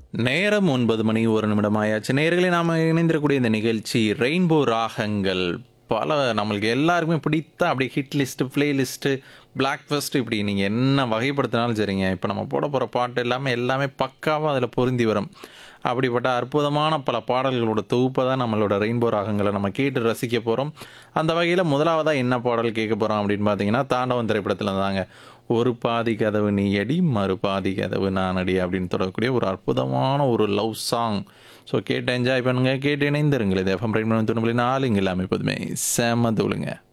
நேரம் ஒன்பது மணி ஒரு நிமிடம் ஆயாச்சு நேர்களை நாம் இணைந்திருக்கக்கூடிய இந்த நிகழ்ச்சி ரெயின்போ ராகங்கள் பல நம்மளுக்கு எல்லாருக்குமே பிடித்த அப்படியே hit list play list block first இப்படி நீங்கள் என்ன வகைப்படுத்தினாலும் சரிங்க இப்போ நம்ம போட போகிற பாட்டு எல்லாமே எல்லாமே பக்காவாக அதில் பொருந்தி வரும் அப்படிப்பட்ட அற்புதமான பல பாடல்களோட தொகுப்பை தான் நம்மளோட ரெயின்போ ராகங்களை நம்ம கேட்டு ரசிக்க போகிறோம் அந்த வகையில் முதலாவதாக என்ன பாடல் கேட்க போகிறோம் அப்படின்னு பார்த்தீங்கன்னா தாண்டவன் திரைப்படத்தில் தாங்க ஒரு பாதி கதவு நீ அடி மறு பாதி கதவு நான் அடி அப்படின்னு தொடரக்கூடிய ஒரு அற்புதமான ஒரு லவ் சாங் ஸோ கேட்டு என்ஜாய் பண்ணுங்கள் கேட்டு இணைந்திருங்கள் இது எஃப்எம் ரெண்டு தொண்ணூறு நாலு இங்கே எல்லாமே எப்போதுமே செம்ம தூளுங்க